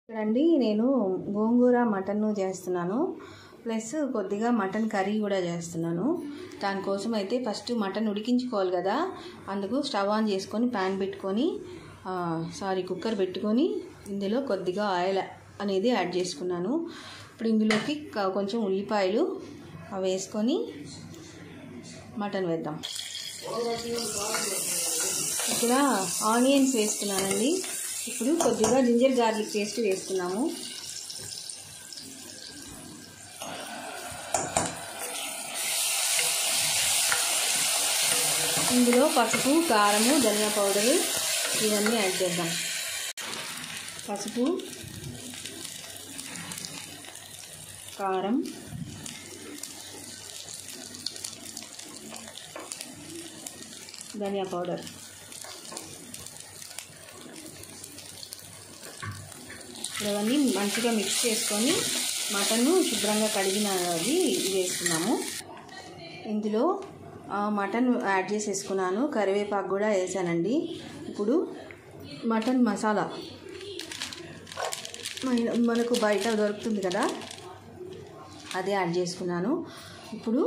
ఇక్కడండి నేను గోంగూర మటన్ చేస్తున్నాను ప్లస్ కొద్దిగా మటన్ కర్రీ కూడా చేస్తున్నాను దానికోసం అయితే ఫస్ట్ మటన్ ఉడికించుకోవాలి కదా అందుకు స్టవ్ ఆన్ చేసుకొని ప్యాన్ పెట్టుకొని ఆ, సారీ కుక్కర్ పెట్టుకొని ఇందులో కొద్దిగా ఆయిల్ అనేది యాడ్ చేసుకున్నాను ఇప్పుడు ఇందులోకి క- కొంచెం ఉల్లిపాయలు అవి వేసుకొని మటన్ వేద్దాం ఇక్కడ ఆనియన్స్ వేస్తున్నానండి ఇప్పుడు కొద్దిగా జింజర్ గార్లిక్ పేస్ట్ వేస్తున్నాము ఇందులో పసుపు కారము ధనియా పౌడరు ఇవన్నీ యాడ్ చేద్దాం పసుపు కారం ధనియా పౌడర్ ఇవన్నీ మంచిగా మిక్స్ చేసుకొని మటన్ శుభ్రంగా కడిగినది వేసుకున్నాము ఇందులో ఆ, మటన్ యాడ్ చేసేసుకున్నాను కరివేపాకు కూడా వేసానండి ఇప్పుడు మటన్ మసాలా మన- మనకు బయట దొరుకుతుంది కదా అదే యాడ్ చేసుకున్నాను ఇప్పుడు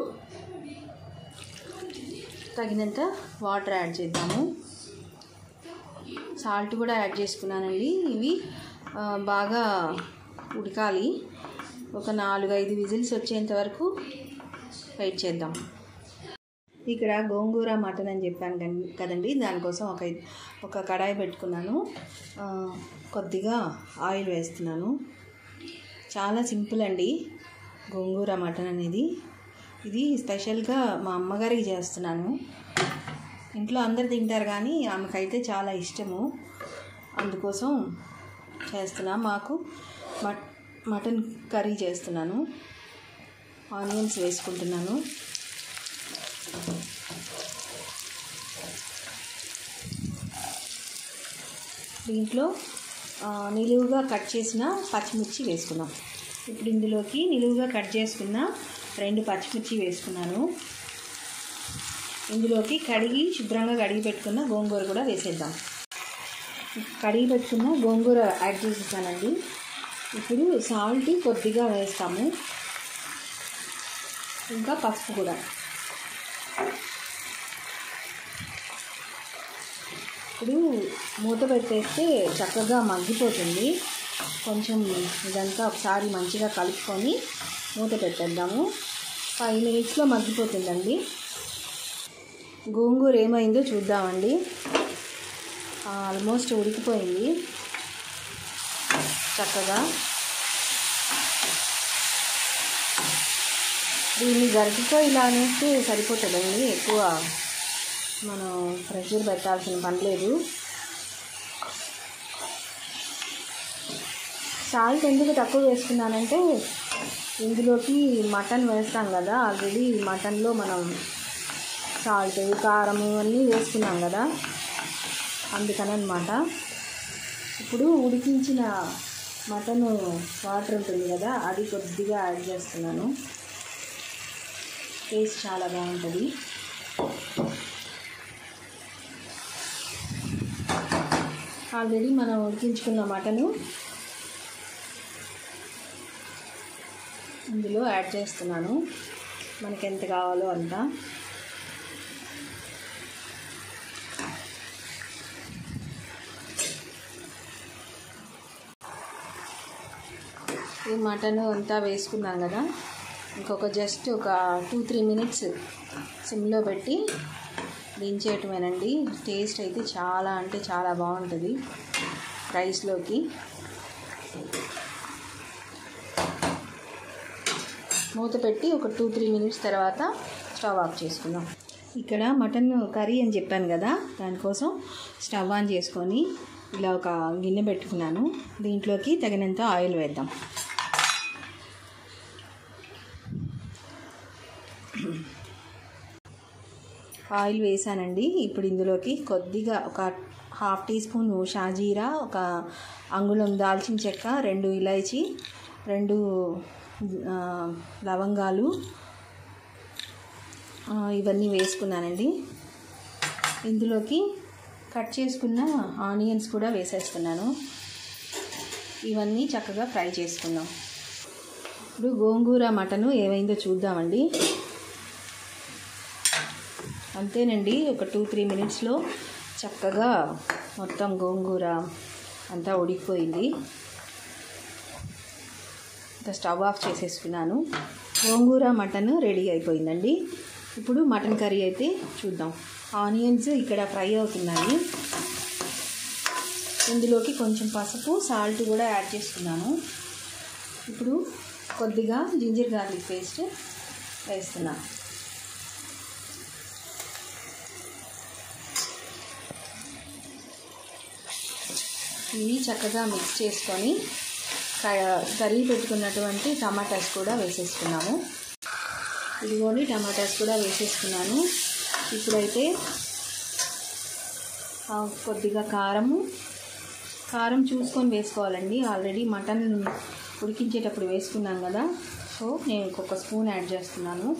తగినంత వాటర్ యాడ్ చేద్దాము సాల్ట్ కూడా యాడ్ చేసుకున్నానండి ఇవి ఆ, బాగా ఉడకాలి ఒక నాలుగు ఐదు విజిల్స్ వచ్చేంత వరకు వెయిట్ చేద్దాం ఇక్కడ గోంగూర మటన్ అని చెప్పాను కన్- కదండి దానికోసం ఒక ఐ- ఒక కడాయి పెట్టుకున్నాను ఆ, కొద్దిగా ఆయిల్ వేస్తున్నాను చాలా సింపుల్ అండి గోంగూర మటన్ అనేది ఇది స్పెషల్గా మా అమ్మగారికి చేస్తున్నాను ఇంట్లో అందరు తింటారు కానీ ఆమెకైతే చాలా ఇష్టము అందుకోసం చేస్తున్నా మాకు మట్ మటన్ కర్రీ చేస్తున్నాను ఆనియన్స్ వేసుకుంటున్నాను దీంట్లో ఆ, నిలువుగా కట్ చేసిన పచ్చిమిర్చి వేసుకుందాం ఇప్పుడు ఇందులోకి నిలువుగా కట్ చేసుకున్న రెండు పచ్చిమిర్చి వేసుకున్నాను ఇందులోకి కడిగి శుభ్రంగా కడిగి పెట్టుకున్న గోంగూర కూడా వేసేద్దాం కడిగి పెట్టుకున్న గోంగూర యాడ్ చేసేసానండి ఇప్పుడు సాల్ట్ కొద్దిగా వేస్తాము ఇంకా పసుపు కూడా ఇప్పుడు మూత పెట్టేస్తే చక్కగా మగ్గిపోతుంది కొంచెం ఇదంతా ఒకసారి మంచిగా కలుపుకొని మూత పెట్టేద్దాము ఫైవ్ మినిట్స్లో మగ్గిపోతుందండి గోంగూర ఏమైందో చూద్దామండి ఆల్మోస్ట్ ఉడికిపోయింది చక్కగా దీన్ని గరిటతో ఇలా అనేస్తే సరిపోతుందండి ఎక్కువ మనం ప్రెషర్ పెట్టాల్సిన పని లేదు సాల్ట్ ఎందుకు తక్కువ వేసుకున్నానంటే ఇందులోకి మటన్ వేస్తాం కదా ఆల్రెడీ మటన్లో మనం సాల్ట్ కారం అన్నీ వేసుకున్నాం కదా అందుకని అనమాట ఇప్పుడు ఉడికించిన మటన్ వాటర్ ఉంటుంది కదా అది కొద్దిగా యాడ్ చేస్తున్నాను టేస్ట్ చాలా బాగుంటుంది ఆల్రెడీ మనం ఉడికించుకున్న మటను ఇందులో యాడ్ చేస్తున్నాను మనకి ఎంత కావాలో అంత ఈ మటన్ అంతా వేసుకున్నాం కదా ఇంకొక జస్ట్ ఒక టూ త్రీ మినిట్స్ సిమ్లో పెట్టి దించేయటమేనండి టేస్ట్ అయితే చాలా అంటే చాలా బాగుంటుంది రైస్లోకి మూత పెట్టి ఒక టూ త్రీ మినిట్స్ తర్వాత స్టవ్ ఆఫ్ చేసుకుందాం ఇక్కడ మటన్ కర్రీ అని చెప్పాను కదా దానికోసం స్టవ్ ఆన్ చేసుకొని ఇలా ఒక గిన్నె పెట్టుకున్నాను దీంట్లోకి తగినంత ఆయిల్ వేద్దాం ఆయిల్ వేసానండి ఇప్పుడు ఇందులోకి కొద్దిగా ఒక హాఫ్ టీ స్పూన్ షాజీరా ఒక అంగుళం దాల్చిన చెక్క రెండు ఇలాచి రెండు ఆ, లవంగాలు ఆ, ఇవన్నీ వేసుకున్నానండి ఇందులోకి కట్ చేసుకున్న ఆనియన్స్ కూడా వేసేస్తున్నాను ఇవన్నీ చక్కగా ఫ్రై చేసుకుందాం ఇప్పుడు గోంగూర మటను ఏమైందో చూద్దామండి అంతేనండి ఒక టూ త్రీ మినిట్స్లో చక్కగా మొత్తం గోంగూర అంతా ఉడికిపోయింది ఇంకా స్టవ్ ఆఫ్ చేసేసుకున్నాను గోంగూర మటన్ రెడీ అయిపోయిందండి ఇప్పుడు మటన్ కర్రీ అయితే చూద్దాం ఆనియన్స్ ఇక్కడ ఫ్రై అవుతున్నాయి ఇందులోకి కొంచెం పసుపు సాల్ట్ కూడా యాడ్ చేసుకున్నాను ఇప్పుడు కొద్దిగా జింజర్ గార్లిక్ పేస్ట్ వేస్తున్నాను ఇవి చక్కగా మిక్స్ చేసుకొని కర్రీ పెట్టుకున్నటువంటి టమాటాస్ కూడా వేసేసుకున్నాము ఇదిగోని టమాటాస్ కూడా వేసేసుకున్నాను ఇప్పుడైతే కొద్దిగా కారము కారం చూసుకొని వేసుకోవాలండి ఆల్రెడీ మటన్ ఉడికించేటప్పుడు వేసుకున్నాం కదా సో నేను ఇంకొక స్పూన్ యాడ్ చేస్తున్నాను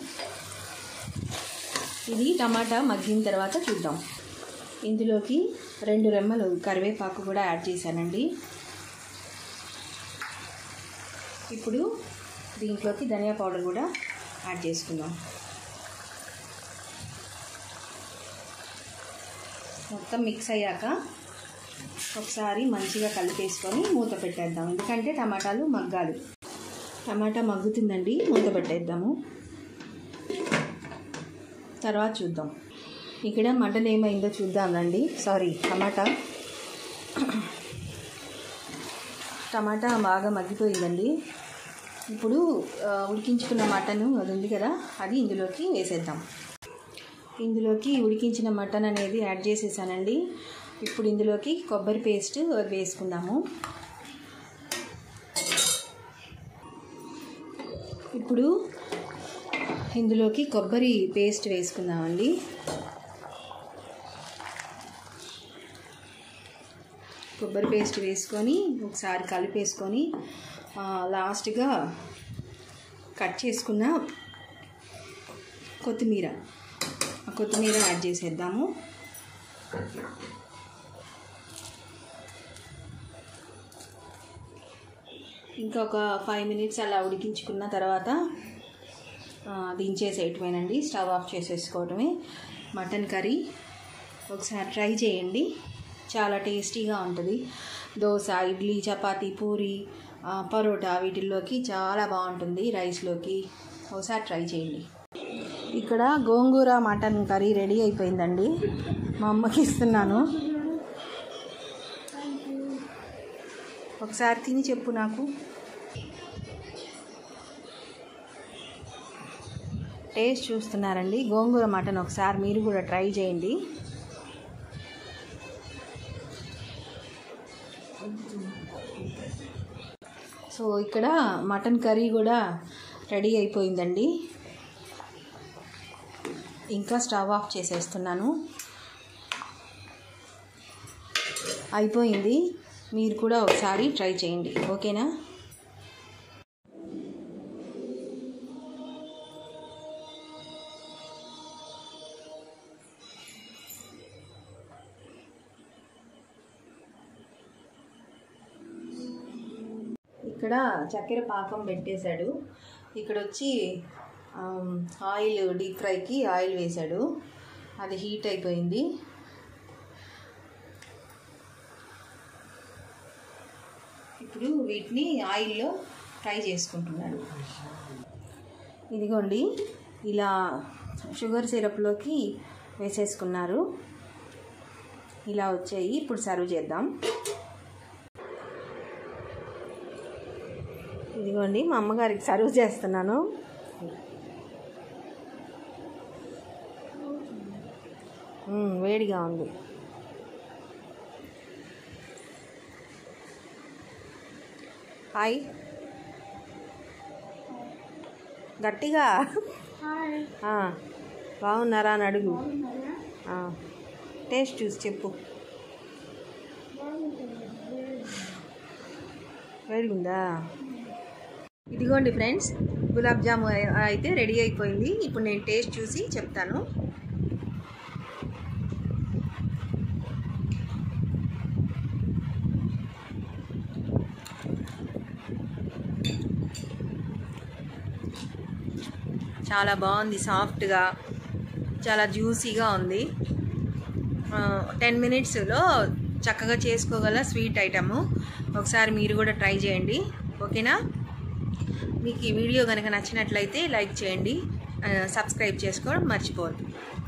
ఇది టమాటా మగ్గిన తర్వాత చూద్దాం ఇందులోకి రెండు రెమ్మలు కరివేపాకు కూడా యాడ్ చేశానండి ఇప్పుడు దీంట్లోకి ధనియా పౌడర్ కూడా యాడ్ చేసుకుందాం మొత్తం మిక్స్ అయ్యాక ఒకసారి మంచిగా కలిపేసుకొని మూత పెట్టేద్దాం ఎందుకంటే టమాటాలు మగ్గాలి టమాటా మగ్గుతుందండి మూత పెట్టేద్దాము తర్వాత చూద్దాం ఇక్కడ మటన్ ఏమైందో చూద్దాం రండి సారీ టమాటా టమాటా బాగా మగ్గిపోయిందండి ఇప్పుడు ఉడికించుకున్న మటన్ అది ఉంది కదా అది ఇందులోకి వేసేద్దాం ఇందులోకి ఉడికించిన మటన్ అనేది యాడ్ చేసేసానండి ఇప్పుడు ఇందులోకి కొబ్బరి పేస్ట్ వేసుకుందాము ఇప్పుడు ఇందులోకి కొబ్బరి పేస్ట్ వేసుకుందామండి కొబ్బరి పేస్ట్ వేసుకొని ఒకసారి కలిపేసుకొని లాస్ట్గా కట్ చేసుకున్న కొత్తిమీర ఆ కొత్తిమీర యాడ్ చేసేద్దాము ఇంకా ఒక ఫైవ్ మినిట్స్ అలా ఉడికించుకున్న తర్వాత దించేసేయటమేనండి స్టవ్ ఆఫ్ చేసేసుకోవటమే మటన్ కర్రీ ఒకసారి ట్రై చేయండి చాలా టేస్టీగా ఉంటుంది దోశ ఇడ్లీ చపాతీ పూరి పరోటా వీటిల్లోకి చాలా బాగుంటుంది రైస్లోకి ఒకసారి ట్రై చేయండి ఇక్కడ గోంగూర మటన్ కర్రీ రెడీ అయిపోయిందండి మా అమ్మకి ఇస్తున్నాను ఒకసారి తిని చెప్పు నాకు టేస్ట్ చూస్తున్నారండి గోంగూర మటన్ ఒకసారి మీరు కూడా ట్రై చేయండి సో ఇక్కడ మటన్ కర్రీ కూడా రెడీ అయిపోయిందండి ఇంకా స్టవ్ ఆఫ్ చేసేస్తున్నాను అయిపోయింది మీరు కూడా ఒకసారి ట్రై చేయండి ఓకేనా ఇక్కడ చక్కెర పాకం పెట్టేశాడు ఇక్కడ వచ్చి ఆయిల్ డీప్ ఫ్రైకి ఆయిల్ వేశాడు అది హీట్ అయిపోయింది ఇప్పుడు వీటిని ఆయిల్లో ఫ్రై చేసుకుంటున్నాడు ఇదిగోండి ఇలా షుగర్ సిరప్లోకి వేసేసుకున్నారు ఇలా వచ్చాయి ఇప్పుడు సర్వ్ చేద్దాం ఇదిగోండి మా అమ్మగారికి సర్వ్ చేస్తున్నాను వేడిగా ఉంది హాయ్ గట్టిగా బాగున్నారా అని అడుగు టేస్ట్ చూసి చెప్పు వేడిగుందా ఇదిగోండి ఫ్రెండ్స్ గులాబ్ జాము అయితే రెడీ అయిపోయింది ఇప్పుడు నేను టేస్ట్ చూసి చెప్తాను చాలా బాగుంది సాఫ్ట్గా చాలా జ్యూసీగా ఉంది టెన్ మినిట్స్లో చక్కగా చేసుకోగల స్వీట్ ఐటము ఒకసారి మీరు కూడా ట్రై చేయండి ఓకేనా మీకు ఈ వీడియో కనుక నచ్చినట్లయితే లైక్ చేయండి ఆ, సబ్స్క్రైబ్ చేసుకోవడం మర్చిపోవద్దు